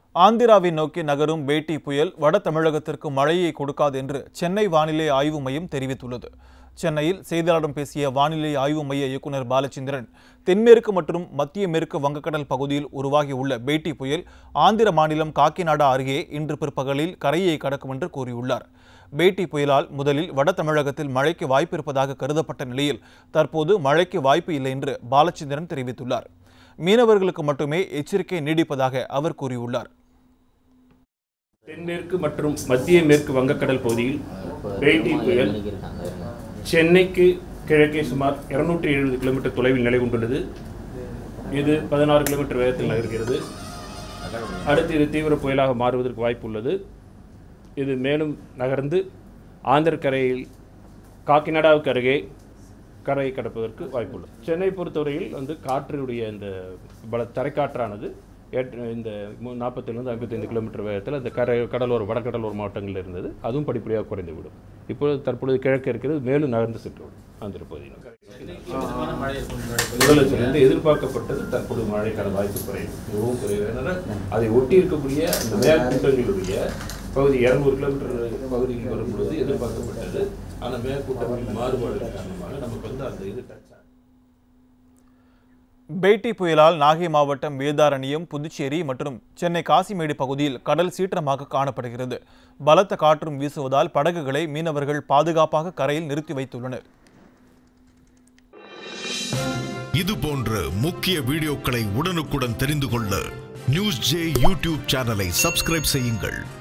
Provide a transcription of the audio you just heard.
ஆந்திராவை நோக்கி நகரும் பேட்டி புயல் வட தமிழகத்திற்கு மழையை கொடுக்காது என்று சென்னை வானிலை ஆய்வு மையம் தெரிவித்துள்ளது சென்னையில் செய்தியாளரிடம் பேசிய வானிலை ஆய்வு மைய இயக்குனர் பாலச்சந்திரன் தென்மேற்கு மற்றும் மத்திய மேற்கு வங்கக்கடல் பகுதியில் உருவாகியுள்ள பேட்டி புயல் ஆந்திர மாநிலம் காக்கிநாடா அருகே இன்று பிற்பகலில் கரையை கடக்கும் என்று கூறியுள்ளார் பேட்டி புயலால் முதலில் வட தமிழகத்தில் மழைக்கு வாய்ப்பு இருப்பதாக கருதப்பட்ட நிலையில் தற்போது மழைக்கு வாய்ப்பு இல்லை என்று பாலச்சந்திரன் தெரிவித்துள்ளார் மீனவர்களுக்கு மட்டுமே எச்சரிக்கை நீடிப்பதாக அவர் கூறியுள்ளார் தென்மேற்கு மற்றும் மத்திய மேற்கு வங்கக்கடல் பகுதியில் பேட்டி புயல் சென்னைக்கு கிழக்கே சுமார் இருநூற்றி எழுபது கிலோமீட்டர் தொலைவில் நிலை கொண்டுள்ளது இது பதினாறு கிலோமீட்டர் வேகத்தில் நகர்கிறது அடுத்து இது தீவிர புயலாக மாறுவதற்கு வாய்ப்பு உள்ளது இது மேலும் நகர்ந்து ஆந்திர கரையில் காக்கிநாடாவுக்கு அருகே கரையை கடப்பதற்கு வாய்ப்புள்ளது சென்னை பொறுத்தவரையில் வந்து காற்றினுடைய இந்த பல தரைக்காற்றானது ஏற்ற இந்த நாற்பத்திலிருந்து ஐம்பத்தைந்து கிலோமீட்டர் வேகத்தில் அந்த கரை கடலோர வடகடலோர மாவட்டங்களில் இருந்தது அதுவும் படிப்படியாக குறைந்துவிடும் இப்பொழுது தற்பொழுது கிழக்கு இருக்கிறது மேலும் நகர்ந்து சென்றுவிடும் ஆந்திர பகுதியில் முதலமைச்சரிலிருந்து எதிர்பார்க்கப்பட்டது தற்போது மழைக்கான வாய்ப்பு குறைவு மிகவும் குறைவு ஏன்னா அதை ஒட்டி இருக்கக்கூடிய அந்த மேற்கூட்டங்களுடைய பகுதி இரநூறு கிலோமீட்டர் பகுதியில் வரும்பொழுது எதிர்பார்க்கப்பட்டது ஆனால் மேற்கூட்டங்களின் மாறுபாடு காரணமாக நமக்கு வந்து அந்த இது டச் ஆகும் பேட்டி புயலால் நாகை மாவட்டம் வேதாரண்யம் புதுச்சேரி மற்றும் சென்னை காசிமேடு பகுதியில் கடல் சீற்றமாக காணப்படுகிறது பலத்த காற்றும் வீசுவதால் படகுகளை மீனவர்கள் பாதுகாப்பாக கரையில் நிறுத்தி வைத்துள்ளனர் இது போன்ற முக்கிய வீடியோக்களை உடனுக்குடன் தெரிந்து கொள்ள நியூஸ் ஜே யூடியூப் சேனலை சப்ஸ்கிரைப் செய்யுங்கள்